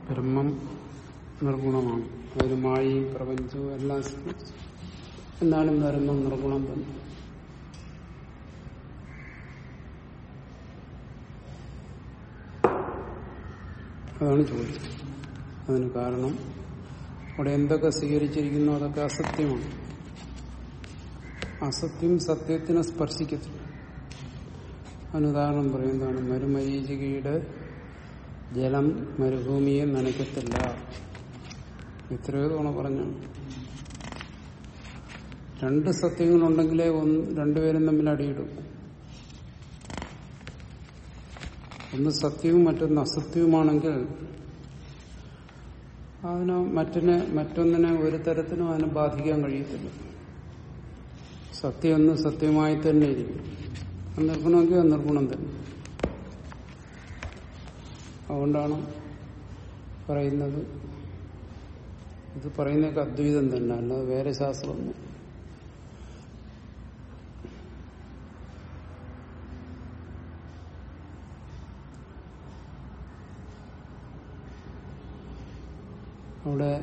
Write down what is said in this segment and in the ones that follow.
ബ്രഹ്മം നിർഗുണമാണ് അതിന് മായയും പ്രപഞ്ചവും എല്ലാം സ്വീകരിച്ചു എന്നാലും ബ്രഹ്മം നിർഗുണം തന്നെ അതാണ് ചോദ്യം അതിന് കാരണം അവിടെ എന്തൊക്കെ സ്വീകരിച്ചിരിക്കുന്നു അതൊക്കെ അസത്യമാണ് അസത്യം സത്യത്തിനെ സ്പർശിക്കത്തില്ല അതിനുദാഹരണം പറയുന്നതാണ് മരുമരീചികയുടെ ജലം മരുഭൂമിയെ നനയ്ക്കത്തില്ല എത്രയോ തവണ പറഞ്ഞു രണ്ട് സത്യങ്ങളുണ്ടെങ്കിലേ ഒന്ന് രണ്ടുപേരും തമ്മിൽ അടിയിടും ഒന്ന് സത്യവും മറ്റൊന്ന് അസത്യവുമാണെങ്കിൽ അതിന് മറ്റിനെ മറ്റൊന്നിനെ ഒരു തരത്തിലും അതിനെ ബാധിക്കാൻ കഴിയത്തില്ല സത്യം ഒന്ന് സത്യമായി തന്നെ ഇരിക്കും അത് നിർഗുണമെങ്കിൽ അത് നിർഗുണം തന്നെ അതുകൊണ്ടാണ് പറയുന്നത് ഇത് പറയുന്നതൊക്കെ അദ്വൈതം തന്നെ അല്ലാതെ വേറെ ശാസ്ത്രമൊന്നും അവിടെ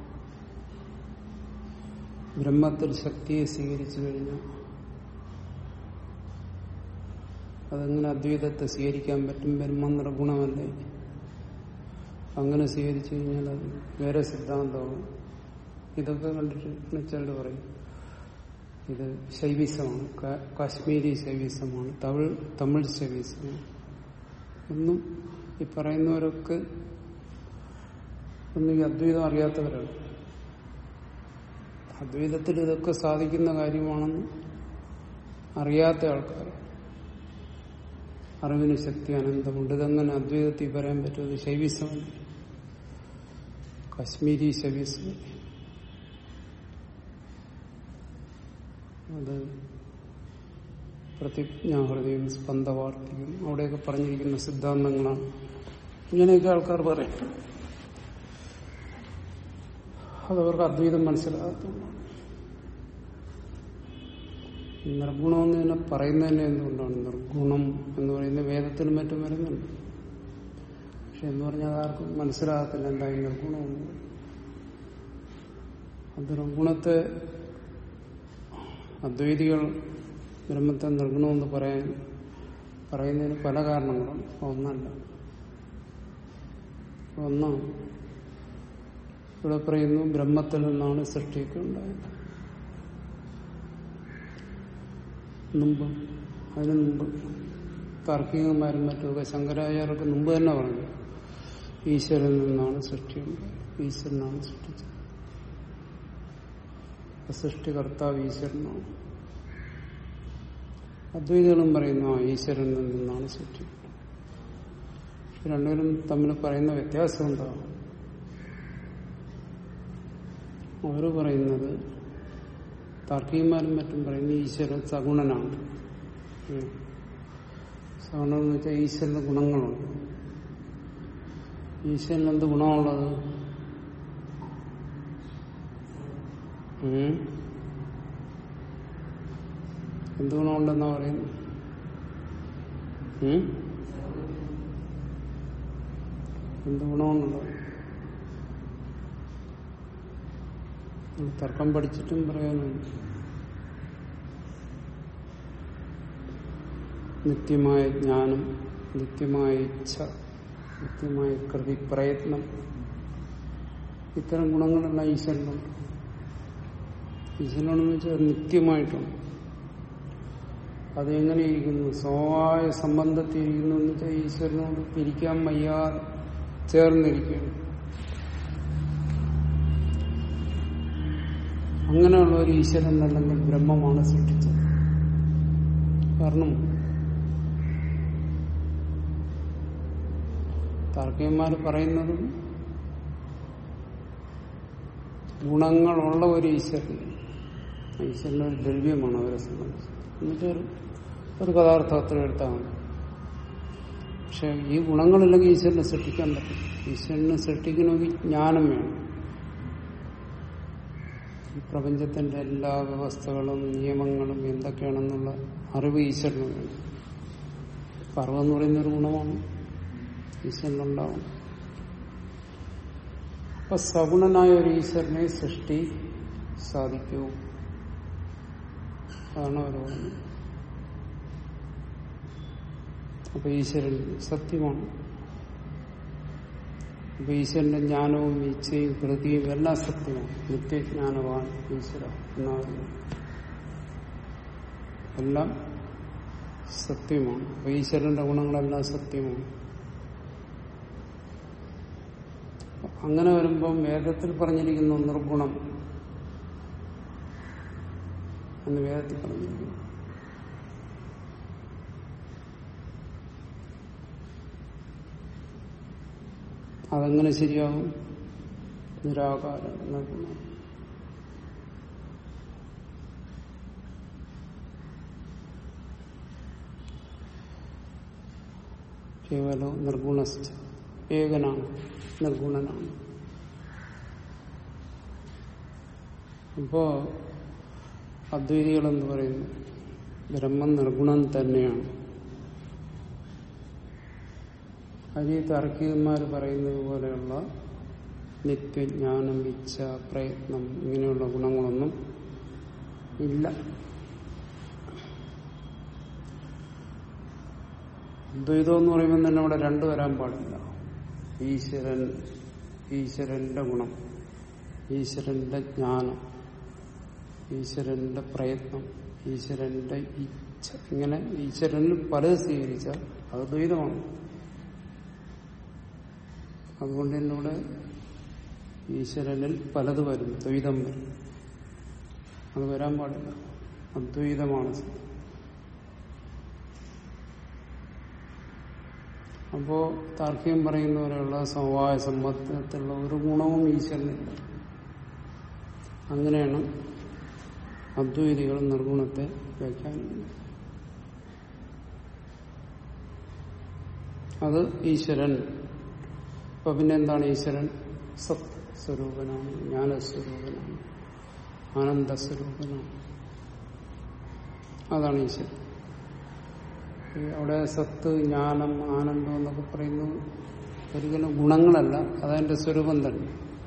ബ്രഹ്മത്തിൽ ശക്തിയെ സ്വീകരിച്ചു കഴിഞ്ഞാൽ അതെങ്ങനെ അദ്വൈതത്തെ സ്വീകരിക്കാൻ പറ്റും ബ്രഹ്മം നിർഗുണമല്ലേ അങ്ങനെ സ്വീകരിച്ചു കഴിഞ്ഞാൽ അത് വേറെ സിദ്ധാന്തമാണ് ഇതൊക്കെ കണ്ടിട്ട് ചിലർ പറയും ഇത് ശൈവിസമാണ് കാ- കാശ്മീരി ശൈവിസമാണ് തമിഴ് തമിഴ് ശൈവിസമാണ് ഒന്നും ഈ പറയുന്നവരൊക്കെ ഒന്നും ഈ അദ്വൈതം അറിയാത്തവരാണ് അദ്വൈതത്തിൽ ഇതൊക്കെ സാധിക്കുന്ന കാര്യമാണെന്ന് അറിയാത്ത ആൾക്കാർ അറിവിന് ശക്തി അനന്തമുണ്ട് ഇതെങ്ങനെ അദ്വൈതത്തിൽ പറയാൻ പറ്റുന്നത് ശൈവിസമല്ല കശ്മീരി ശൈവിസം അത് പ്രതിജ്ഞാഹൃദയം സ്പന്ദവാർത്തികം അവിടെയൊക്കെ പറഞ്ഞിരിക്കുന്ന സിദ്ധാന്തങ്ങളാണ് ഇങ്ങനെയൊക്കെ ആൾക്കാർ പറയും അതവർക്ക് അദ്വൈതം മനസ്സിലാകത്തുള്ളൂ നിർഗുണമെന്ന് തന്നെ പറയുന്നതന്നെ എന്തുകൊണ്ടാണ് നിർഗുണം എന്ന് പറയുന്ന വേദത്തിനും മറ്റും വരുന്നുണ്ട് പക്ഷെ എന്ന് പറഞ്ഞാൽ ആർക്കും മനസ്സിലാകത്തില്ല എന്തായി നിർഗുണം എന്ന് പറയും. അത് നിർഗുണത്തെ അദ്വൈതികൾ ബ്രഹ്മത്തെ നിർഗുണമെന്ന് പറയാൻ പറയുന്നതിന് പല കാരണങ്ങളുണ്ട് ഒന്നല്ല ഒന്ന് ഇവിടെ പറയുന്നു ബ്രഹ്മത്തിൽ നിന്നാണ് സൃഷ്ടിയൊക്കെ ഉണ്ടായത് മുമ്പ് അതിന് മുമ്പ് താർക്കികന്മാരും മറ്റുമൊക്കെ ശങ്കരാചാര്യർക്ക് മുമ്പ് തന്നെ പറഞ്ഞു ഈശ്വരനിൽ നിന്നാണ് സൃഷ്ടിയുണ്ടായത് ഈശ്വരനാണ് സൃഷ്ടിച്ചത് സൃഷ്ടികർത്താവ് ഈശ്വരനാണ് അദ്വൈതകളും പറയുന്നു ആ ഈശ്വരനിൽ നിന്നാണ് സൃഷ്ടി രണ്ടുപേരും തമ്മിൽ പറയുന്ന വ്യത്യാസം എന്താവും അവർ പറയുന്നത് താർക്കികന്മാരും മറ്റും പറയുന്നത് ഈശ്വരൻ സഗുണനാണ് ഉം. സഗുണം എന്ന് വെച്ചാൽ ഈശ്വരന് ഗുണങ്ങളുണ്ട് ഈശ്വരന് എന്ത് ഗുണമുള്ളത് ഉം? എന്ത് ഗുണമുണ്ടെന്നാ പറയുന്നത് ഉം? എന്ത് ഗുണമുണ്ടല്ലോ തർക്കം പഠിച്ചിട്ടും പറയാനുണ്ട് നിത്യമായ ജ്ഞാനം നിത്യമായ ഇച്ഛ നിത്യമായ കൃതി പ്രയത്നം ഇത്തരം ഗുണങ്ങളെല്ലാം ഈശ്വരനുണ്ട് ഈശ്വരനെന്ന് വെച്ചാൽ നിത്യമായിട്ടുണ്ട് അതെങ്ങനെയിരിക്കുന്നു സമവായ സംബന്ധത്തിൽ ഇരിക്കുന്നു എന്ന് വെച്ചാൽ ഈശ്വരനോട് പിരിക്കാൻ വയ്യാതെ ചേർന്നിരിക്കുകയാണ് അങ്ങനെയുള്ള ഒരു ഈശ്വരൻ അല്ലെങ്കിൽ ബ്രഹ്മമാണ് സൃഷ്ടിച്ചത് കാരണം താർക്കികന്മാർ പറയുന്നതും ഗുണങ്ങളുള്ള ഒരു ഈശ്വരൻ ഈശ്വരൻ ഒരു ദ്രവ്യമാണ് അവരെ സംബന്ധിച്ച് എന്നിട്ട് ഒരു ഒരു പദാർത്ഥത്തിൽ എടുത്താൽ മതി പക്ഷെ ഈ ഗുണങ്ങളില്ലെങ്കിൽ ഈശ്വരനെ സൃഷ്ടിക്കാൻ പറ്റും ഈശ്വരനെ സൃഷ്ടിക്കണമെങ്കിൽ ജ്ഞാനം വേണം ഈ പ്രപഞ്ചത്തിന്റെ എല്ലാ വ്യവസ്ഥകളും നിയമങ്ങളും എന്തൊക്കെയാണെന്നുള്ള അറിവ് ഈശ്വരന് വേണം പർവ്വം എന്ന് പറയുന്ന ഒരു ഗുണമാണ് ഈശ്വരനുണ്ടാവും അപ്പൊ സഗുണനായ ഒരു ഈശ്വരനെ സൃഷ്ടി സാധിക്കൂ അതാണ് അവർ പറയുന്നത് അപ്പൊ ഈശ്വരൻ സത്യമാണ് അപ്പൊ ഈശ്വരന്റെ ജ്ഞാനവും ഇച്ഛയും കൃതിയും എല്ലാം സത്യമാണ് നിത്യജ്ഞാനവാൻ ഈശ്വര എന്നാണ് എല്ലാം സത്യമാണ് അപ്പൊ ഈശ്വരന്റെ ഗുണങ്ങളെല്ലാം സത്യമാണ് അങ്ങനെ വരുമ്പം വേദത്തിൽ പറഞ്ഞിരിക്കുന്നു നിർഗുണം എന്ന് വേദത്തിൽ പറഞ്ഞിരിക്കുന്നു അതെങ്ങനെ ശരിയാകും നിരാകാരം നിർഗുണം കേവലോ നിർഗുണസ്ഥ ഏകനാണ് നിർഗുണനാണ് അപ്പോ അദ്വൈതികളെന്ന് പറയുന്നു ബ്രഹ്മം നിർഗുണം തന്നെയാണ് അതിൽ തർക്കികന്മാർ പറയുന്നത് പോലെയുള്ള നിത്യജ്ഞാനം ഇച്ഛ പ്രയത്നം ഇങ്ങനെയുള്ള ഗുണങ്ങളൊന്നും ഇല്ല ദ്വൈതം എന്ന് പറയുമ്പോൾ തന്നെ അവിടെ രണ്ടു വരാൻ പാടില്ല ഈശ്വരൻ ഈശ്വരന്റെ ഗുണം ഈശ്വരന്റെ ജ്ഞാനം ഈശ്വരന്റെ പ്രയത്നം ഈശ്വരന്റെ ഇച്ഛ ഇങ്ങനെ ഈശ്വരനിൽ പലത് സ്വീകരിച്ചാൽ അത് ദ്വൈതമാണ് അതുകൊണ്ട് തന്നെ ഇവിടെ ഈശ്വരനിൽ പലത് വരും ദ്വൈതം വരും അത് വരാൻ പാടില്ല അദ്വൈതമാണ് സത്യം അപ്പോ താർക്കികം പറയുന്ന പോലെയുള്ള സമവായ സമ്പത്തിലുള്ള ഒരു ഗുണവും ഈശ്വരനില്ല അങ്ങനെയാണ് അദ്വൈതികൾ നിർഗുണത്തെ വ്യാഖ്യാനിക്കുന്നത് അത് ഈശ്വരൻ ഇപ്പൊ പിന്നെ എന്താണ് ഈശ്വരൻ സത് സ്വരൂപനാണ് ജ്ഞാനസ്വരൂപനാണ് ആനന്ദസ്വരൂപനാണ് അതാണ് ഈശ്വരൻ ഈ അവിടെ സത്ത് ജ്ഞാനം ആനന്ദം എന്നൊക്കെ പറയുന്നത് ഒരിക്കലും ഗുണങ്ങളല്ല അതതിന്റെ സ്വരൂപം തന്നെ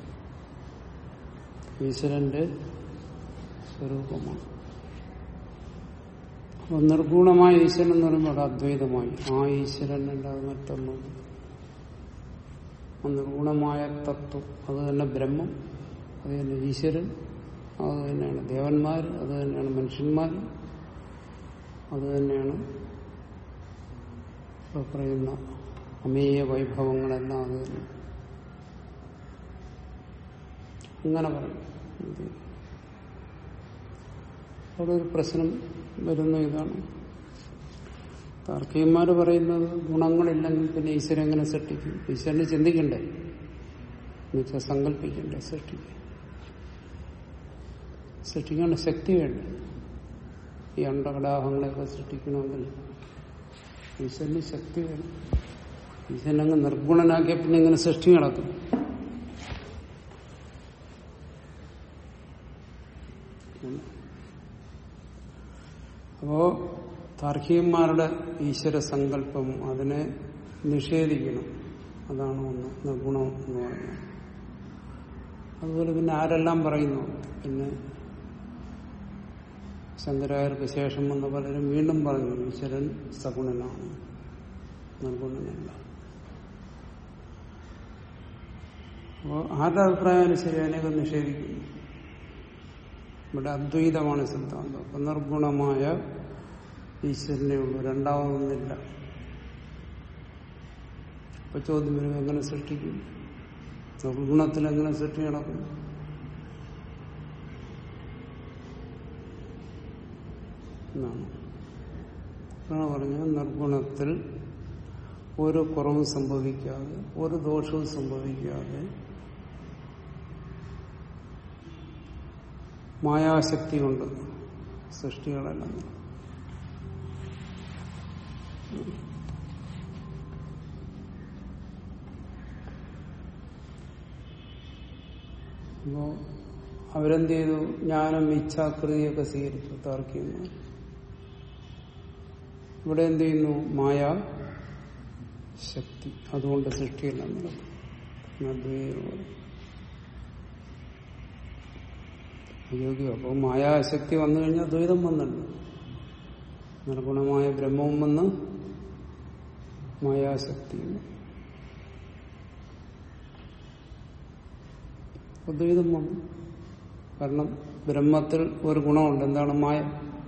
ഈശ്വരന്റെ സ്വരൂപമാണ് അപ്പൊ നിർഗുണമായ ഈശ്വരൻ എന്ന് പറയുമ്പോൾ അവിടെ അദ്വൈതമായി ആ ഈശ്വരൻ അല്ലാതെ മറ്റൊന്നും ആ നിർഗുണമായ തത്വം അത് തന്നെ ബ്രഹ്മം അത് തന്നെ ഈശ്വരൻ അത് തന്നെയാണ് ദേവന്മാർ അത് തന്നെയാണ് മനുഷ്യന്മാർ അത് തന്നെയാണ് ഇപ്പൊ പറയുന്ന അമേയ വൈഭവങ്ങളെല്ലാം അത് തന്നെ അങ്ങനെ പറയും ഇത് അവിടെ ഒരു പ്രശ്നം വരുന്ന ഇതാണ് താർക്കികന്മാര് പറയുന്നത് ഗുണങ്ങളില്ലെങ്കിൽ പിന്നെ ഈശ്വരൻ എങ്ങനെ സൃഷ്ടിക്കും ഈശ്വരനെ ചിന്തിക്കണ്ടേ എന്നുവെച്ചാൽ സങ്കല്പിക്കണ്ടേ സൃഷ്ടിക്കാൻ സൃഷ്ടിക്കേണ്ട ശക്തി വേണ്ടേ ഈ അണ്ടകടാഹങ്ങളെയൊക്കെ സൃഷ്ടിക്കണമെങ്കിൽ ഈശ്വരന് ശക്തി വേണം ഈശ്വരനങ്ങ് നിർഗുണനാക്കിയ പിന്നെ ഇങ്ങനെ സൃഷ്ടി നടക്കും അപ്പോ താർക്കികന്മാരുടെ ഈശ്വര സങ്കല്പം അതിനെ നിഷേധിക്കണം അതാണ് ഒന്ന് നിർഗുണം എന്ന് പറയുന്നത് അതുപോലെ പിന്നെ ആരെല്ലാം പറയുന്നു പിന്നെ ശങ്കരായർക്ക് ശേഷം വന്ന പലരും വീണ്ടും പറഞ്ഞു ഈശ്വരൻ സഗുണനാണ് നിർഗുണനല്ല അപ്പോ ആരുടെ അഭിപ്രായം അനുസരിച്ച് അതിനെയൊക്കെ നിഷേധിക്കുന്നു ഇവിടെ അദ്വൈതമാണ് സിദ്ധാന്തം അപ്പൊ നിർഗുണമായ ഈശ്വരനെ ഉള്ളൂ രണ്ടാമതൊന്നില്ല അപ്പൊ ചോദ്യം വരും എങ്ങനെ സൃഷ്ടിക്കും നിർഗുണത്തിൽ എങ്ങനെ സൃഷ്ടി നടക്കും എന്നാണ് അതാണ് പറഞ്ഞത് നിർഗുണത്തിൽ ഒരു കുറവും സംഭവിക്കാതെ ഒരു ദോഷവും സംഭവിക്കാതെ മായാശക്തി കൊണ്ട് സൃഷ്ടികളെല്ലാം അപ്പോ അവരെന്ത് ചെയ്തു ജ്ഞാനം ഇച്ഛാകൃതിയൊക്കെ സ്വീകരിച്ചു താർക്കികന്മാർ ഇവിടെ എന്ത് ചെയ്യുന്നു മായ ശക്തി അതുകൊണ്ട് സൃഷ്ടിയെല്ലാം നടക്കും അദ്വൈതം അയോഗ്യം അപ്പോൾ മായാശക്തി വന്നു കഴിഞ്ഞാൽ ദ്വൈതം വന്നുണ്ട് നിർഗുണമായ ബ്രഹ്മവും വന്ന് മായാശക്തിയും ദ്വൈതം വന്നു കാരണം ബ്രഹ്മത്തിൽ ഒരു ഗുണമുണ്ട് എന്താണ് മായ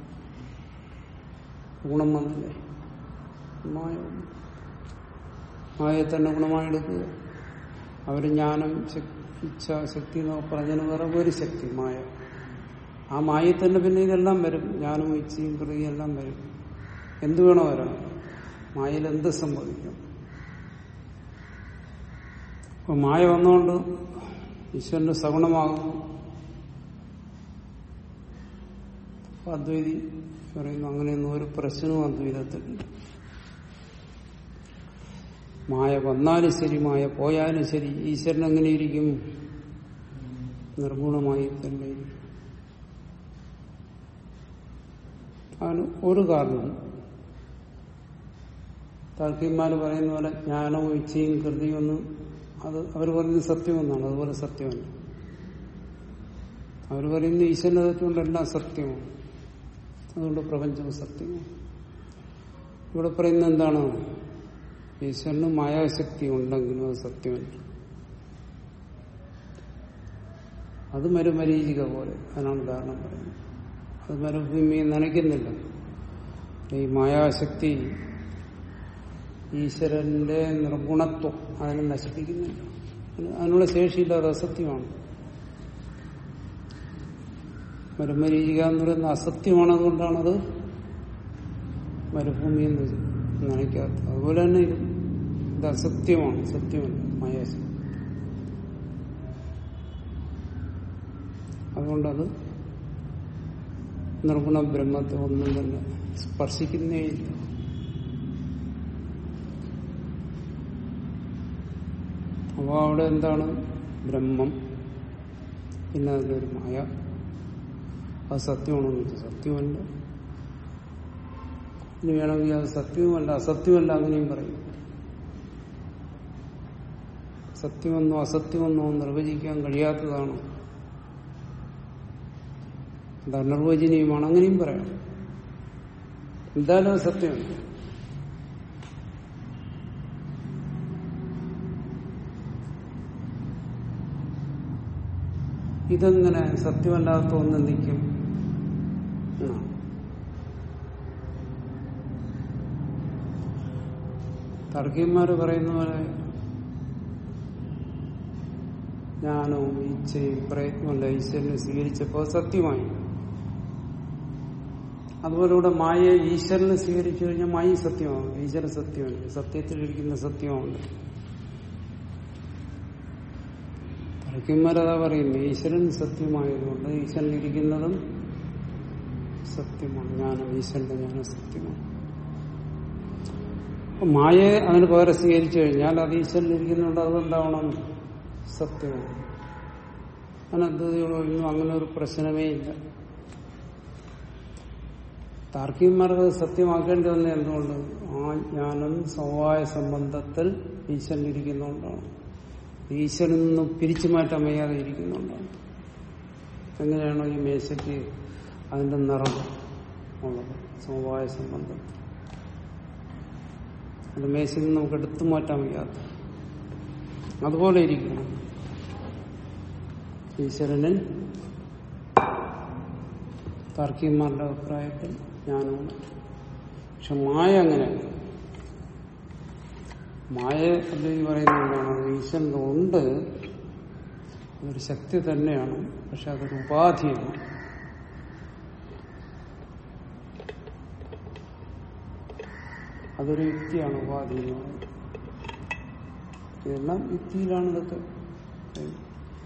ഗുണം വന്നില്ലേ മായ വന്നു. മായയെ തന്നെ ഗുണമായി എടുക്കുക അവർ ജ്ഞാനം ശക്- ഇച്ഛാശക്തി എന്നൊക്കെ പറഞ്ഞതിന് വേറെ ഒരു ശക്തി മായ ആ മായയിൽ തന്നെ പിന്നെ ഇതെല്ലാം വരും ജ്ഞാനവും ഇച്ഛയും കൃതിയും എല്ലാം വരും എന്ത് വേണോ വരാം മായയിൽ എന്ത് സംഭവിക്കും അപ്പൊ മായ വന്നുകൊണ്ട് ഈശ്വരന് സഗുണമാകുന്നു അപ്പൊ അദ്വൈതി പറയുന്നു അങ്ങനെയൊന്നും ഒരു പ്രശ്നവും അദ്വൈതത്തിലില്ല മായ വന്നാലും ശരി മായ പോയാലും ശരി ഈശ്വരൻ എങ്ങനെ ഇരിക്കും നിർഗുണമായി തന്നെ ഇരിക്കും അതിന് ഒരു കാരണവും താർക്കിന്മാര് പറയുന്ന പോലെ ജ്ഞാനവും ഇച്ഛയും കൃതിയും ഒന്നും അത് അവർ പറയുന്നത് സത്യമെന്നാണ് അതുപോലെ സത്യമല്ല അവർ പറയുന്ന ഈശ്വരന്റെ തത്വമുണ്ടെല്ലാം സത്യമാണ് അതുകൊണ്ട് പ്രപഞ്ചവും സത്യമാണ് ഇവിടെ പറയുന്നത് എന്താണ് ഈശ്വരന് മായാശക്തി ഉണ്ടെങ്കിലും അത് സത്യമല്ല അത് മരുമരീചിക പോലെ അതിനാണ് കാരണം പറയുന്നത് അത് മരുഭൂമിയെ നനയ്ക്കുന്നില്ല ഈ മായാശക്തി ഈശ്വരന്റെ നിർഗുണത്വം അതിനെ നശിപ്പിക്കുന്നില്ല അതിന് അതിനുള്ള ശേഷിയില്ലാതെ അസത്യമാണ് മരുമരീചിക എന്ന് പറയുന്ന അസത്യമാണ് അതുകൊണ്ടാണത് മരുഭൂമി എന്ന് നനയ്ക്കാത്തത് അതുപോലെ തന്നെ ഇത് ഇത് അസത്യമാണ് സത്യമല്ല മായാശക്തി അതുകൊണ്ടത് നിർഗുണ ബ്രഹ്മത്തെ ഒന്നും തന്നെ സ്പർശിക്കുന്നേയില്ല അപ്പോൾ അവിടെ എന്താണ് ബ്രഹ്മം പിന്നെ അതിലൊരു മായ അത് സത്യമാണെന്ന് വെച്ചാൽ സത്യമല്ല ഇനി വേണമെങ്കിൽ അത് സത്യവുമല്ല അസത്യമല്ല അങ്ങനെയും പറയും സത്യമെന്നോ അസത്യമെന്നോ നിർവചിക്കാൻ കഴിയാത്തതാണ് അത് അനിർവചനീയമാണ് അങ്ങനെയും പറയാം എന്തായാലും അത് സത്യമാണ് ഇതെങ്ങനെ സത്യമല്ലാത്ത ഒന്ന് നിൽക്കും എന്നാണ്. തർക്കീന്മാര് പറയുന്ന പോലെ ജ്ഞാനവും ഇച്ഛയും പ്രയത്നമല്ല ഈശ്വരനെ സ്വീകരിച്ചപ്പോൾ അത് സത്യമായി അതുപോലെ ഇവിടെ മായയെ ഈശ്വരനെ സ്വീകരിച്ചു കഴിഞ്ഞാൽ മായ സത്യമാണ് ഈശ്വരൻ സത്യമാണ് സത്യത്തിലിരിക്കുന്ന സത്യമുണ്ട് തർക്കന്മാരതാ പറയുന്നു ഈശ്വരൻ സത്യമായതുകൊണ്ട് ഈശ്വരനിരിക്കുന്നതും സത്യമാണ് ജ്ഞാനം ഈശ്വരന്റെ ജ്ഞാനം സത്യമാണ് അപ്പൊ മായയെ അതിന് പകരം സ്വീകരിച്ചു കഴിഞ്ഞാൽ അത് ഈശ്വരനിരിക്കുന്നുണ്ട് അതുകൊണ്ടാവണം സത്യമാണ് അനദ്വൈതികളൊന്നും അങ്ങനെ ഒരു പ്രശ്നമേ ഇല്ല താർക്കികന്മാർക്ക് അത് സത്യമാക്കേണ്ടി വന്നത് എന്തുകൊണ്ട് ആ ജ്ഞാനം സമവായ സംബന്ധത്തിൽ ഈശ്വരനിരിക്കുന്നതുകൊണ്ടാണ് ഈശ്വരനിൽ നിന്ന് പിരിച്ചു മാറ്റാൻ വയ്യാതെ ഇരിക്കുന്നുണ്ടാണ് എങ്ങനെയാണോ ഈ മേശയ്ക്ക് അതിന്റെ നിറം ഉള്ളത് സമവായ സംബന്ധം അത് മേശയിൽ നിന്ന് നമുക്ക് എടുത്തു മാറ്റാൻ വയ്യാത്ത അതുപോലെ ഇരിക്കണം ഈശ്വരനിൽ താർക്കികന്മാരുടെ അഭിപ്രായത്തിൽ ജ്ഞാനവും പക്ഷെ മായ അങ്ങനെയല്ല മായ അദ്വൈതി പറയുന്നത് എന്താണ് ഈശ്വരന്റെ ഉണ്ട് അതൊരു ശക്തി തന്നെയാണ് പക്ഷെ അതൊരു ഉപാധിയാണ് അതൊരു യുക്തിയാണ് ഉപാധി എന്ന് പറയുന്നത് ഇതെല്ലാം യുക്തിയിലാണ് ഇതൊക്കെ പറയുന്നത്.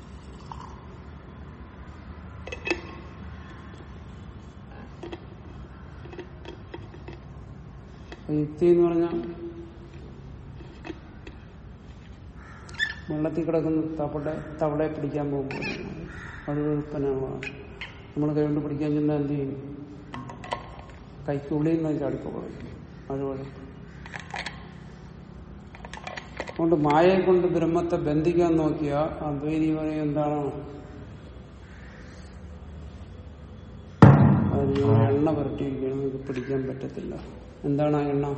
അപ്പൊ യുക്തി എന്ന് പറഞ്ഞാൽ വെള്ളത്തിൽ കിടക്കുന്ന തവള തവളയെ പിടിക്കാൻ പോകുമ്പോൾ വഴുവഴുപ്പനാണ് നമ്മൾ കൈകൊണ്ട് പിടിക്കാൻ ചെന്നാൽ എന്ത് ചെയ്യും കൈക്കുള്ളിൽ നിന്ന് ചാടിപ്പോകും വഴുവഴുപ്പ് അതുകൊണ്ട് മായയെ കൊണ്ട് ബ്രഹ്മത്തെ ബന്ധിക്കാൻ നോക്കിയ അദ്വൈതി പറയും എന്താണ് അതിന് ഒരു എണ്ണ പുരട്ടിയിരിക്കണം ഇത് പിടിക്കാൻ പറ്റത്തില്ല എന്താണ് ആ എണ്ണ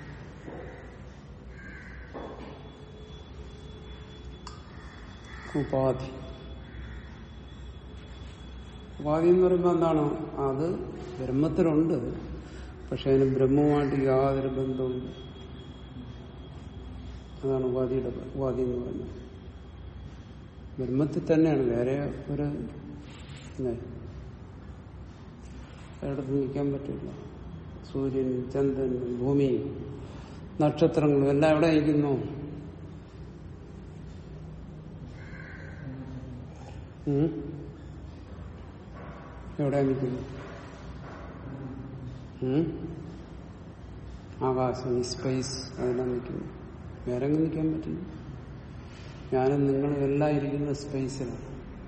ഉപാധി ഉപാധി എന്ന് പറയുമ്പോൾ എന്താണ് അത് ബ്രഹ്മത്തിലുണ്ട് പക്ഷെ അതിന് ബ്രഹ്മവുമായിട്ട് യാതൊരു ബന്ധവും അതാണ് ഉപാധിയുടെ ഉപാധി എന്ന് പറയുന്നത് ബ്രഹ്മത്തിൽ തന്നെയാണ് വേറെ ഒരു ഇല്ലേ? ഒരിടത്ത് നിൽക്കാൻ പറ്റില്ല സൂര്യൻ ചന്ദ്രൻ ഭൂമി നക്ഷത്രങ്ങളും എല്ലാം എവിടെ നിൽക്കുന്നു ഉം? എവിടെ നിൽക്കുന്നു ഉം? ആകാശം ഈ സ്പേസ് അതെല്ലാം നിൽക്കുന്നു വേറെ എങ്ങും നിൽക്കാൻ പറ്റില്ല ഞാനും നിങ്ങളും എല്ലാം ഇരിക്കുന്ന സ്പേസിലാണ്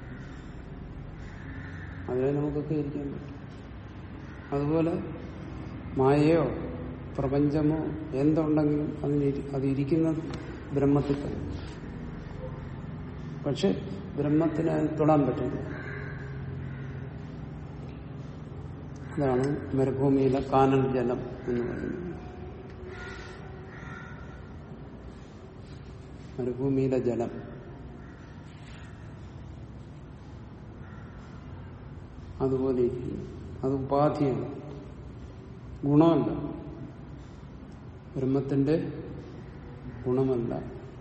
അതിലെ നമുക്കൊക്കെ ഇരിക്കാൻ പറ്റും അതുപോലെ മായയോ പ്രപഞ്ചമോ എന്തുണ്ടെങ്കിലും അതിന് ഇരി- അത് ഇരിക്കുന്നത് ബ്രഹ്മത്തിൽ തന്നെ പക്ഷെ ബ്രഹ്മത്തിന് അതിന് തൊടാൻ പറ്റില്ല അതാണ് മരുഭൂമിയിലെ കാനൽ ജലം എന്ന് പറയുന്നത് മരുഭൂമിയിലെ ജലം അതുപോലെ ഇരിക്കുന്നു അത് ഉപാധിയാണ് ഗുണമല്ല ബ്രഹ്മത്തിന്റെ ഗുണമല്ല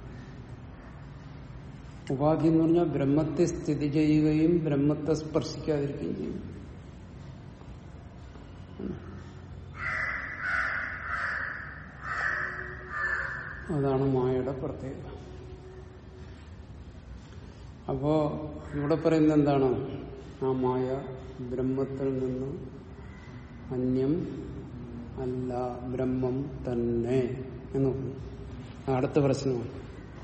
ഉപാധി എന്ന് പറഞ്ഞാൽ ബ്രഹ്മത്തെ സ്ഥിതി ചെയ്യുകയും ബ്രഹ്മത്തെ സ്പർശിക്കാതിരിക്കുകയും ചെയ്യും അതാണ് മായയുടെ പ്രത്യേകത അപ്പോ ഇവിടെ പറയുന്നത് എന്താണ് ആ മായ ബ്രഹ്മത്തിൽ നിന്ന് അന്യം അല്ല ബ്രഹ്മം തന്നെ എന്ന് പറഞ്ഞു ആ അടുത്ത പ്രശ്നമാണ്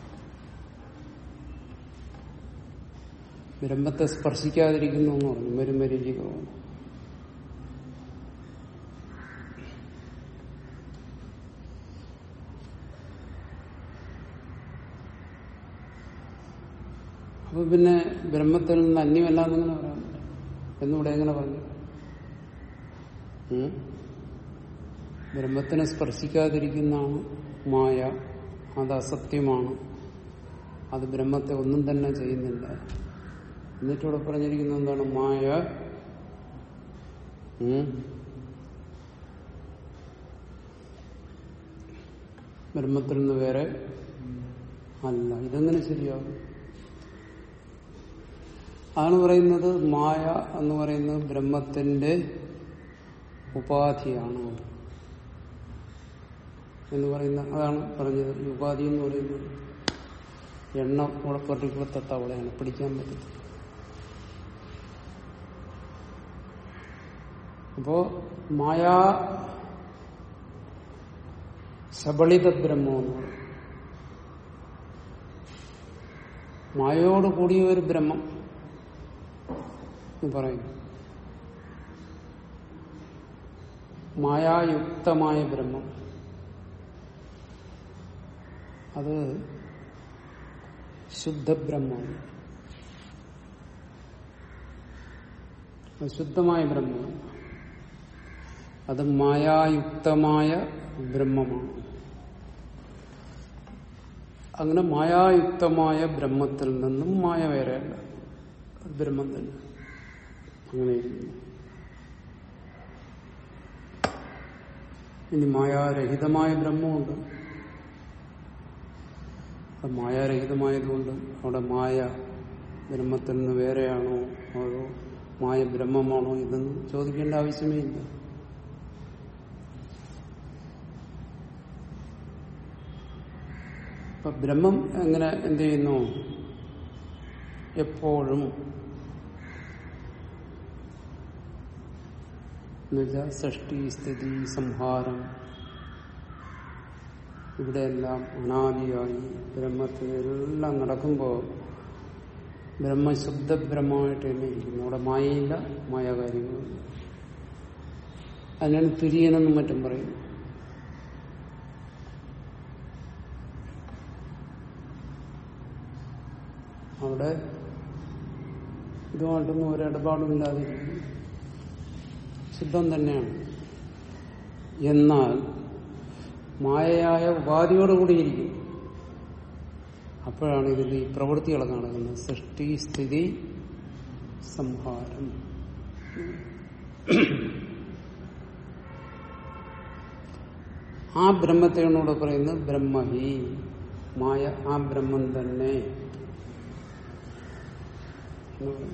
ബ്രഹ്മത്തെ സ്പർശിക്കാതിരിക്കുന്നു എന്ന് പറഞ്ഞു മരുമരീചികമാണ് അപ്പൊ പിന്നെ ബ്രഹ്മത്തിൽ നിന്ന് അന്യമല്ല എന്നിങ്ങനെ പറയാൻ പറ്റും എന്നിവിടെ എങ്ങനെ പറഞ്ഞു ഉം? ബ്രഹ്മത്തിനെ സ്പർശിക്കാതിരിക്കുന്നതാണ് മായ അത് അസത്യമാണ് അത് ബ്രഹ്മത്തെ ഒന്നും തന്നെ ചെയ്യുന്നില്ല എന്നിട്ടിവിടെ പറഞ്ഞിരിക്കുന്ന എന്താണ് മായ ഉം? ബ്രഹ്മത്തിൽ നിന്ന് വേറെ അല്ല ഇതെങ്ങനെ ശരിയാകും അതാണ് പറയുന്നത് മായ എന്ന് പറയുന്നത് ബ്രഹ്മത്തിന്റെ ഉപാധിയാണ് എന്ന് പറയുന്ന അതാണ് പറഞ്ഞത് ഈ ഉപാധി എന്ന് പറയുന്നത് എണ്ണ ഉളപ്പട്ടിക്കുളത്തെ തവളയാണ് പിടിക്കാൻ പറ്റത്തില്ല അപ്പോ മായാ സബളിത ബ്രഹ്മം എന്ന് പറയും മായയോട് കൂടിയ ഒരു ബ്രഹ്മം എന്ന് പറയുന്നു മായായുക്തമായ ബ്രഹ്മം അത് ശുദ്ധബ്രഹ്മമാണ് അത് ശുദ്ധമായ ബ്രഹ്മമാണ് അത് മായായുക്തമായ ബ്രഹ്മമാണ് അങ്ങനെ മായായുക്തമായ ബ്രഹ്മത്തിൽ നിന്നും മായ വേറെയല്ല അത് ബ്രഹ്മം തന്നെ അങ്ങനെ ഇരിക്കുന്നു ഇനി മായാരഹിതമായ ബ്രഹ്മമുണ്ട് അത് മായാരഹിതമായതുകൊണ്ട് അവിടെ മായ ബ്രഹ്മത്തിൽ നിന്ന് വേറെയാണോ അതോ മായ ബ്രഹ്മമാണോ ഇതൊന്നും ചോദിക്കേണ്ട ആവശ്യമേ ഇല്ല അപ്പൊ ബ്രഹ്മം എങ്ങനെ എന്ത് ചെയ്യുന്നു എപ്പോഴും എന്നുവെച്ചാൽ സൃഷ്ടി സ്ഥിതി സംഹാരം ഇവിടെയെല്ലാം അനാദിയായി ബ്രഹ്മത്തിനെല്ലാം നടക്കുമ്പോൾ ബ്രഹ്മശുദ്ധ ബ്രഹ്മമായിട്ട് തന്നെ ഇരിക്കുന്നു അവിടെ മായയില്ല മായ കാര്യങ്ങളില്ല അതിനാണ് തുര്യനെന്നും മറ്റും പറയും അവിടെ ഇതുമായിട്ടൊന്നും ഒരിടപാടും ഇല്ലാതിരിക്കുന്നു ശുദ്ധം തന്നെയാണ് എന്നാൽ മായയായ ഉപാധിയോടുകൂടിയിരിക്കും അപ്പോഴാണ് ഇതിൽ ഈ പ്രവൃത്തികളൊക്കെ നടക്കുന്നത് സൃഷ്ടി സ്ഥിതി സംഹാരം ആ ബ്രഹ്മത്തെയാണ് ഇവിടെ പറയുന്നത് ബ്രഹ്മഹി മായ ആ ബ്രഹ്മം തന്നെ എന്ന് പറയും.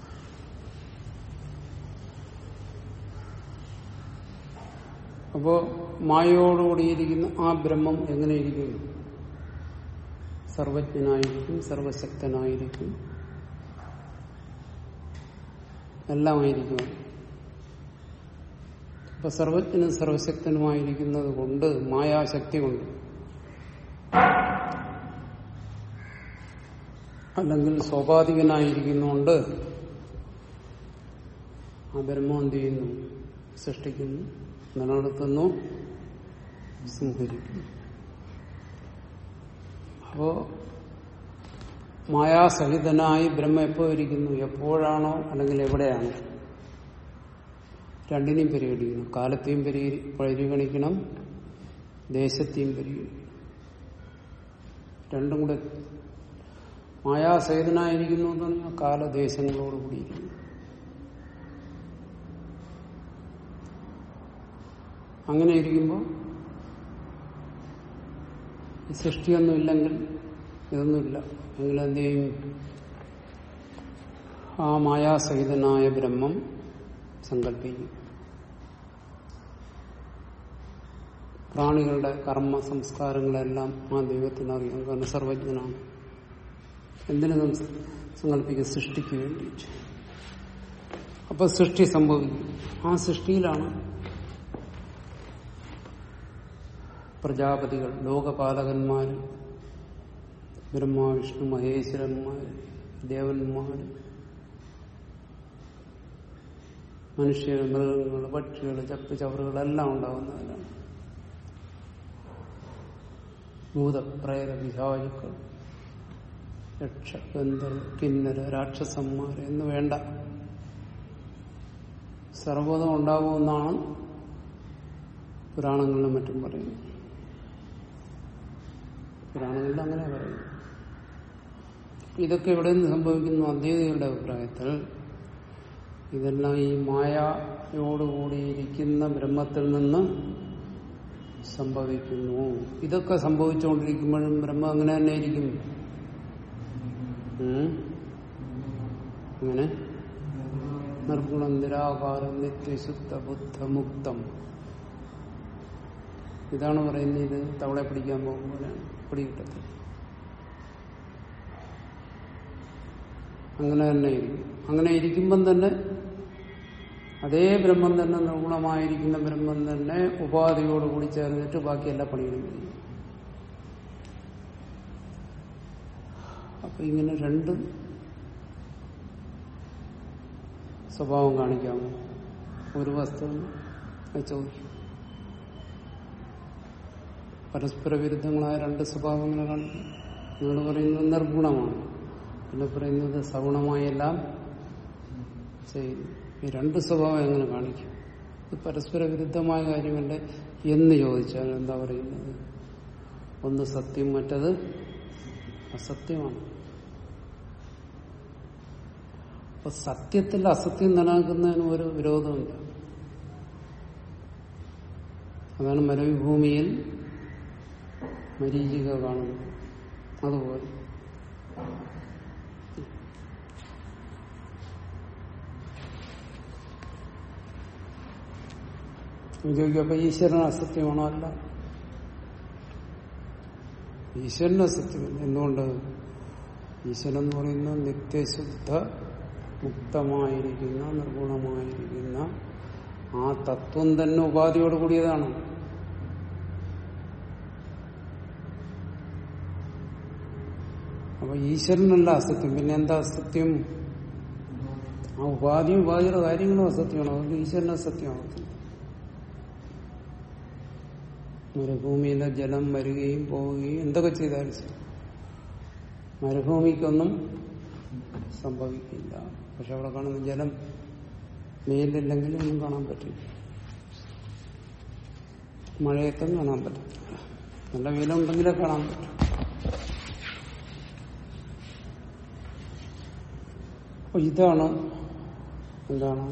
അപ്പോ മായയോടുകൂടിയിരിക്കുന്ന ആ ബ്രഹ്മം എങ്ങനെയിരിക്കും സർവജ്ഞനായിരിക്കും സർവശക്തനായിരിക്കും എല്ലാമായിരിക്കും അപ്പൊ സർവജ്ഞനും സർവശക്തനുമായിരിക്കുന്നത് കൊണ്ട് മായാശക്തി കൊണ്ട് അല്ലെങ്കിൽ സ്വാഭാവികനായിരിക്കുന്നതുകൊണ്ട് ആ ബ്രഹ്മം എന്ത് ചെയ്യുന്നു സൃഷ്ടിക്കുന്നു നിലനിർത്തുന്നു സംഹരിക്കുന്നു അപ്പോ മായാസഹിതനായി ബ്രഹ്മ എപ്പോ ഇരിക്കുന്നു എപ്പോഴാണോ അല്ലെങ്കിൽ എവിടെയാണോ രണ്ടിനെയും പരിഗണിക്കണം കാലത്തെയും പരി- പരിഗണിക്കണം ദേശത്തെയും പരിഗണിക്കണം രണ്ടും കൂടെ മായാസഹിതനായിരിക്കുന്നു എന്ന് പറഞ്ഞാൽ കാലദേശങ്ങളോടുകൂടിയിരിക്കുന്നു അങ്ങനെ ഇരിക്കുമ്പോൾ ഈ സൃഷ്ടിയൊന്നും ഇല്ലെങ്കിൽ ഇതൊന്നുമില്ല എങ്കിൽ എന്ത് ചെയ്യും ആ മായാസഹിതനായ ബ്രഹ്മം സങ്കല്പിക്കും പ്രാണികളുടെ കർമ്മ സംസ്കാരങ്ങളെല്ലാം ആ ദൈവത്തിനറിയാം കാരണം സർവജ്ഞനാണ് എന്തിനു സം- സങ്കല്പിക്കും സൃഷ്ടിക്ക് വേണ്ടിയിട്ട് അപ്പൊ സൃഷ്ടി സംഭവിക്കും ആ സൃഷ്ടിയിലാണ് പ്രജാപതികൾ ലോകപാലകന്മാർ ബ്രഹ്മ വിഷ്ണു മഹേശ്വരന്മാർ ദേവന്മാർ മനുഷ്യർ മൃഗങ്ങൾ പക്ഷികൾ ചപ്പ് ചവറുകളെല്ലാം ഉണ്ടാകുന്നതിലാണ് ഭൂതപ്രേത പിശാചുക്കൾ രക്ഷ ഗന്ധർ കിന്നര രാക്ഷസന്മാർ എന്ന് വേണ്ട സർവ്വതം ഉണ്ടാകുമെന്നാണ് പുരാണങ്ങളിലും മറ്റും പറയുന്നത് പുരാണങ്ങളിൽ അങ്ങനെ പറയുന്നു ഇതൊക്കെ എവിടെ നിന്ന് സംഭവിക്കുന്നു അദ്വൈതികളുടെ അഭിപ്രായത്തിൽ ഇതെല്ലാം ഈ മായയോടുകൂടിയിരിക്കുന്ന ബ്രഹ്മത്തിൽ നിന്ന് സംഭവിക്കുന്നു ഇതൊക്കെ സംഭവിച്ചുകൊണ്ടിരിക്കുമ്പോഴും ബ്രഹ്മം അങ്ങനെ തന്നെ ഇരിക്കും ഉം? അങ്ങനെ നിർഗുണം നിരാകാരം നിത്യശുദ്ധ ബുദ്ധമുക്തം ഇതാണ് പറയുന്നത് ഇത് തവളെ പിടിക്കാൻ പോകുമ്പോഴാണ് പിടി കിട്ടത്തില്ല അങ്ങനെ തന്നെ ഇരിക്കും അങ്ങനെ ഇരിക്കുമ്പം തന്നെ അതേ ബ്രഹ്മം തന്നെ നിർഗുണമായിരിക്കുന്ന ബ്രഹ്മം തന്നെ ഉപാധിയോടുകൂടി ചേർന്നിട്ട് ബാക്കി എല്ലാ പണികളും ചെയ്യും അപ്പൊ ഇങ്ങനെ രണ്ട് സ്വഭാവം കാണിക്കാമോ ഒരു വസ്തു ചോദിക്കും പരസ്പര വിരുദ്ധങ്ങളായ രണ്ട് സ്വഭാവങ്ങളെ കാണിക്കും നിങ്ങൾ പറയുന്നത് നിർഗുണമാണ് പിന്നെ പറയുന്നത് സഗുണമായെല്ലാം ചെയ്യുന്നു ഈ രണ്ട് സ്വഭാവം എങ്ങനെ കാണിക്കും ഇത് പരസ്പര വിരുദ്ധമായ കാര്യമല്ല എന്ന് ചോദിച്ചാൽ എന്താ പറയുന്നത് ഒന്ന് സത്യം മറ്റത് അസത്യമാണ് അപ്പൊ സത്യത്തിൽ അസത്യം നിലനിൽക്കുന്നതിന് ഒരു വിരോധമില്ല അതാണ് മരുഭൂമിയിൽ മരീചിക കാണുന്നത് അതുപോലെ ചോദിക്കും അപ്പൊ ഈശ്വരൻ അസത്യമാണോ അല്ല ഈശ്വരൻ അസത്യമല്ല എന്തുകൊണ്ട് ഈശ്വരൻ എന്ന് പറയുന്ന നിത്യശുദ്ധ മുക്തമായിരിക്കുന്ന നിർഗുണമായിരിക്കുന്ന ആ തത്വം തന്നെ ഉപാധിയോട് കൂടിയതാണ് അപ്പൊ ഈശ്വരനല്ല അസത്യം പിന്നെ എന്താ അസത്യം ആ ഉപാധിയും ഉപാധിയുടെ കാര്യങ്ങളും അസത്യമാണ് അതുകൊണ്ട് ഈശ്വരൻ അസത്യമാകത്തില്ല മരുഭൂമിയിലെ ജലം വരികയും പോവുകയും എന്തൊക്കെ ചെയ്താലും ശരി മരുഭൂമിക്കൊന്നും സംഭവിക്കില്ല പക്ഷെ അവിടെ കാണുന്ന ജലം വെയിലില്ലെങ്കിൽ ഒന്നും കാണാൻ പറ്റില്ല മഴയത്തും കാണാൻ പറ്റും നല്ല വെയിലുണ്ടെങ്കിലേ കാണാൻ പറ്റും അപ്പൊ ഇതാണ് എന്താണ്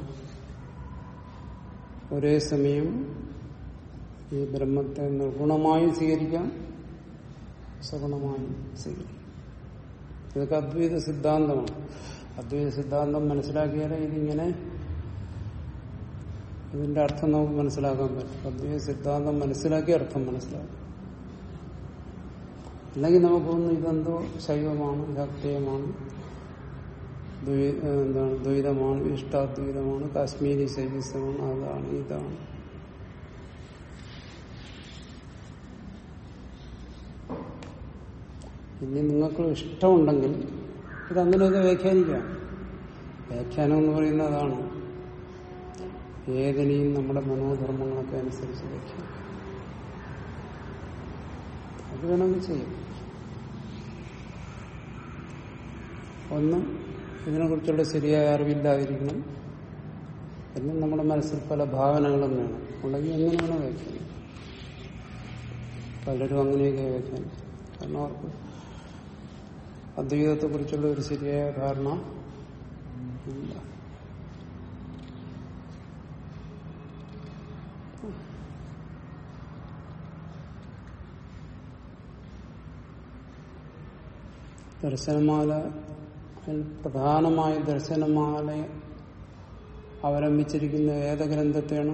ഒരേ സമയം ഈ ബ്രഹ്മത്തെ നിർഗുണമായും സ്വീകരിക്കാം സഗുണമായും സ്വീകരിക്കാം ഇതൊക്കെ അദ്വൈത സിദ്ധാന്തമാണ് അദ്വൈത സിദ്ധാന്തം മനസ്സിലാക്കിയാലേ ഇതിങ്ങനെ ഇതിന്റെ അർത്ഥം നമുക്ക് മനസ്സിലാക്കാൻ പറ്റും അദ്വൈത സിദ്ധാന്തം മനസ്സിലാക്കി അർത്ഥം മനസ്സിലാക്കും അല്ലെങ്കിൽ നമുക്ക് തോന്നുന്നു ഇതെന്തോ ശൈവമാണ് ശക്തിയമാണ് എന്താണ് ദ്വൈതമാണ് ഇഷ്ടാദ്വൈതമാണ് കാശ്മീരി ശൈവിസമാണ് അതാണ് ഇതാണ് ഇനി നിങ്ങൾക്ക് ഇഷ്ടമുണ്ടെങ്കിൽ ഇതങ്ങനെയൊക്കെ വ്യാഖ്യാനിക്കാം വ്യാഖ്യാനം എന്ന് പറയുന്നത് അതാണ് ഏതിനെയും നമ്മുടെ മനോധർമ്മങ്ങളൊക്കെ അനുസരിച്ച് വ്യാഖ്യാനിക്കാം അത് വേണമെങ്കിൽ ചെയ്യും ഒന്ന് ഇതിനെക്കുറിച്ചുള്ള ശരിയായ അറിവില്ലാതിരിക്കണം പിന്നെ നമ്മുടെ മനസ്സിൽ പല ഭാവനകളും വേണം ഉണ്ടെങ്കിൽ എങ്ങനെയാണ് വ്യാഖ്യാനം പലരും അങ്ങനെയൊക്കെ വ്യാഖ്യാനിക്കും കാരണം അവർക്ക് അദ്വൈതത്തെ കുറിച്ചുള്ള ഒരു ശരിയായ ധാരണ ഇല്ല ദർശനമാല പ്രധാനമായ ദർശനമാല അവലംബിച്ചിരിക്കുന്ന ഏത് ഗ്രന്ഥത്തെയാണ്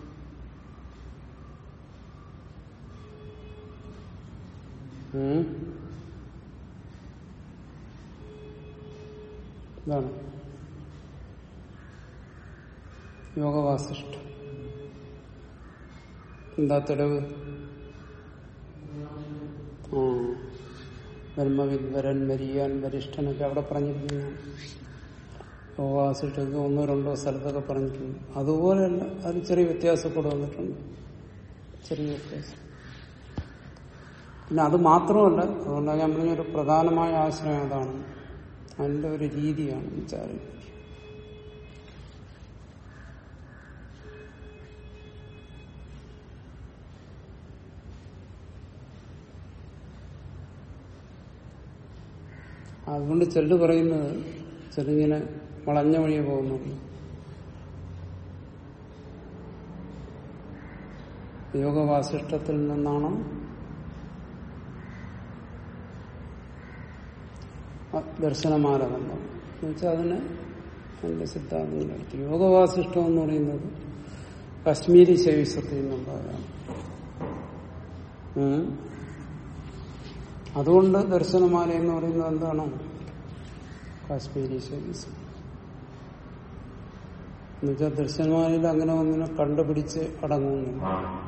ഇതാണ് യോഗവാസിഷ്ടം എന്താ തെളിവ് ആ ബ്രഹ്മവിദ്വരൻ വരിയാൻ വരിഷ്ഠനൊക്കെ അവിടെ പറഞ്ഞിരിക്കുന്നു യോഗവാസിഷ്ടൊക്കെ ഒന്നോ രണ്ടോ സ്ഥലത്തൊക്കെ പറഞ്ഞിട്ടുണ്ട് അതുപോലെയല്ല അതിൽ ചെറിയ വ്യത്യാസപ്പെടെ വന്നിട്ടുണ്ട് ചെറിയ വ്യത്യാസം പിന്നെ അത് മാത്രമല്ല അതുകൊണ്ടാണ് ഞാൻ പറഞ്ഞൊരു പ്രധാനമായ ആശ്രയം അതാണ് അതിന്റെ ഒരു രീതിയാണ് വിചാരം അതുകൊണ്ട് ചെല്ലു പറയുന്നത് ചെല്ലിങ്ങനെ വളഞ്ഞ വഴിയെ പോകുന്നുള്ളൂ യോഗവാസിഷ്ടത്തിൽ നിന്നാണ് ദർശനമാല വന്നത് എന്നുവെച്ചാൽ അതിന് അതിന്റെ സിദ്ധാന്തങ്ങളെടുത്തു യോഗവാസിഷ്ടം എന്ന് പറയുന്നത് കശ്മീരി ശൈവിസത്തിൽ നിന്നുള്ളതാണ് അതുകൊണ്ട് ദർശനമാല എന്ന് പറയുന്നത് എന്താണ് കാശ്മീരി ശൈവിസം എന്നുവെച്ചാൽ ദർശനമാലയിൽ അങ്ങനെ ഒന്നിനെ കണ്ടുപിടിച്ച് അടങ്ങുന്നില്ല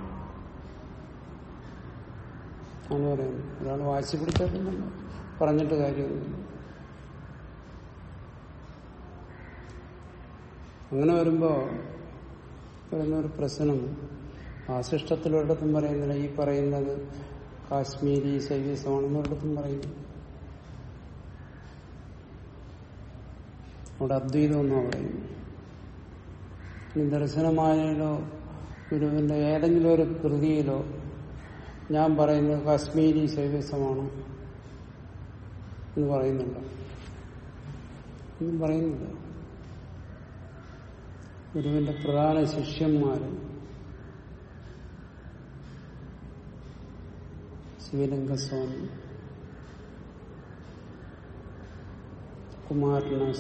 അങ്ങനെ പറയുന്നു ഒരാൾ വാശി പിടിച്ചാൽ പറഞ്ഞിട്ട് കാര്യമൊന്നുമില്ല അങ്ങനെ വരുമ്പോ വരുന്ന ഒരു പ്രശ്നം വാസിഷ്ടത്തിലൊരിടത്തും പറയുന്നില്ല ഈ പറയുന്നത് കാശ്മീരി ശൈവീസമാണെന്ന് ഒരിടത്തും പറയുന്നു അവിടെ അദ്വൈതമെന്നാണ് പറയുന്നു ഇനി ദർശനമായയിലോ ഗുരുവിന്റെ ഏതെങ്കിലും ഒരു കൃതിയിലോ ഞാൻ പറയുന്നത് കാശ്മീരി ശൈവീസമാണ് എന്ന് പറയുന്നുണ്ടോ ഒന്നും പറയുന്നില്ല ഗുരുവിന്റെ പ്രധാന ശിഷ്യന്മാര് ശിവലിംഗസ്വാമി കുമാരനാശ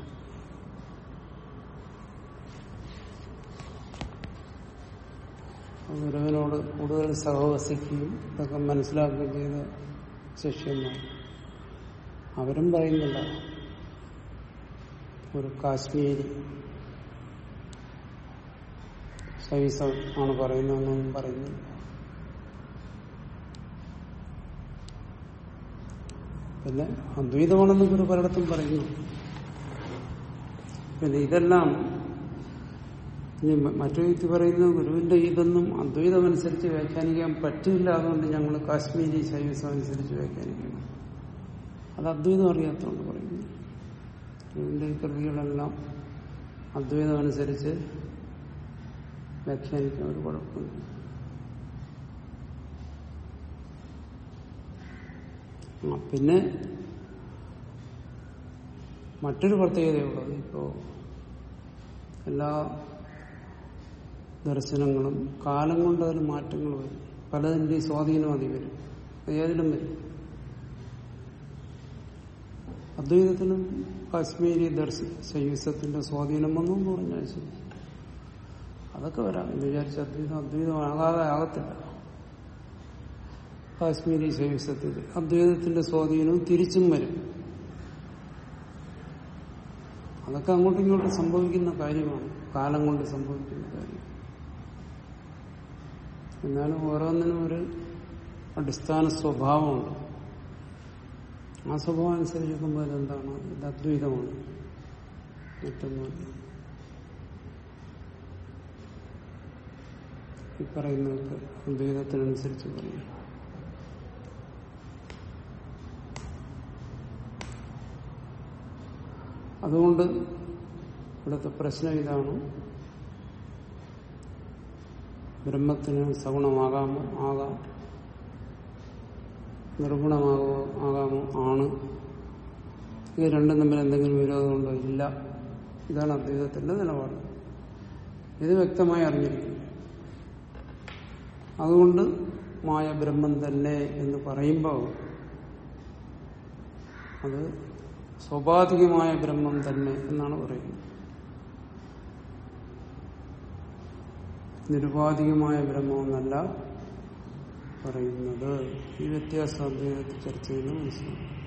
ഗുരുവിനോട് കൂടുതൽ സഹവസിക്കുകയും ഇതൊക്കെ മനസ്സിലാക്കുകയും ചെയ്ത ശിഷ്യന്മാർ അവരും പറയുന്നില്ല ഒരു കാശ്മീരി സൈസം ആണ് പറയുന്നതെന്നൊന്നും പറയുന്നില്ല പിന്നെ അദ്വൈതമാണെന്ന് ഗുരു പലയിടത്തും പറയുന്നു പിന്നെ ഇതെല്ലാം ഇനി മറ്റു വ്യക്തി പറയുന്ന ഗുരുവിന്റെ ഇതൊന്നും അദ്വൈതമനുസരിച്ച് വ്യാഖ്യാനിക്കാൻ പറ്റില്ല അതുകൊണ്ട് ഞങ്ങൾ കാശ്മീരി ശൈവസം അനുസരിച്ച് വ്യാഖ്യാനിക്കണം അത് അദ്വൈതം അറിയാത്തതുകൊണ്ട് പറയുന്നു ഗുരുവിന്റെ ഈ കൃതികളെല്ലാം അദ്വൈതം അനുസരിച്ച് വ്യാഖ്യാനിക്കാൻ ഒരു കുഴപ്പമില്ല ആ, പിന്നെ മറ്റൊരു പ്രത്യേകതയുള്ളത് ഇപ്പോ എല്ലാ ദർശനങ്ങളും കാലം കൊണ്ട് അതിന് മാറ്റങ്ങൾ വരും പലതിന്റെ സ്വാധീനം അതി വരും അത് ഏതിലും വരും അദ്വൈതത്തിനും കാശ്മീരി ദർശ ശൈവസത്തിന്റെ സ്വാധീനം വന്നു എന്ന് പറഞ്ഞാൽ ശരി അതൊക്കെ വരാം എന്ന് വിചാരിച്ച അദ്വൈതം അദ്വൈതം ആകാതെ ആകത്തില്ല കാശ്മീരി ശൈവസത്തിൽ അദ്വൈതത്തിന്റെ സ്വാധീനവും തിരിച്ചും വരും അതൊക്കെ അങ്ങോട്ടും ഇങ്ങോട്ടും സംഭവിക്കുന്ന കാര്യമാണ് കാലം കൊണ്ട് സംഭവിക്കുന്ന കാര്യം എന്നാലും ഓരോന്നിനും ഒരു അടിസ്ഥാന സ്വഭാവമുണ്ട് ആ സ്വഭാവം അനുസരിച്ച് നോക്കുമ്പോൾ ഇതെന്താണ് ഇത് അദ്വൈതമാണ് മറ്റൊന്നുമല്ല ഈ പറയുന്നതൊക്കെ അദ്വൈതത്തിനനുസരിച്ച് പറയും അതുകൊണ്ട് ഇവിടുത്തെ പ്രശ്നം ഇതാണ് ബ്രഹ്മത്തിന് സഗുണമാകാമോ ആകാം നിർഗുണമാകോ ആകാമോ ആണ് ഇത് രണ്ടും തമ്മിൽ എന്തെങ്കിലും വിരോധമുണ്ടോ ഇല്ല ഇതാണ് അദ്വൈതത്തിന്റെ നിലപാട് ഇത് വ്യക്തമായി അറിഞ്ഞിരിക്കുന്നു അതുകൊണ്ട് മായ ബ്രഹ്മം തന്നെ എന്ന് പറയുമ്പോൾ അത് സ്വാഭാവികമായ ബ്രഹ്മം തന്നെ എന്നാണ് പറയുന്നത് നിരുപാധികമായ ബ്രഹ്മമെന്നല്ല പറയുന്നത് ഈ വ്യത്യാസം അദ്വൈതത്തിൽ ചർച്ച ചെയ്യുന്ന മനസ്സിലാക്കും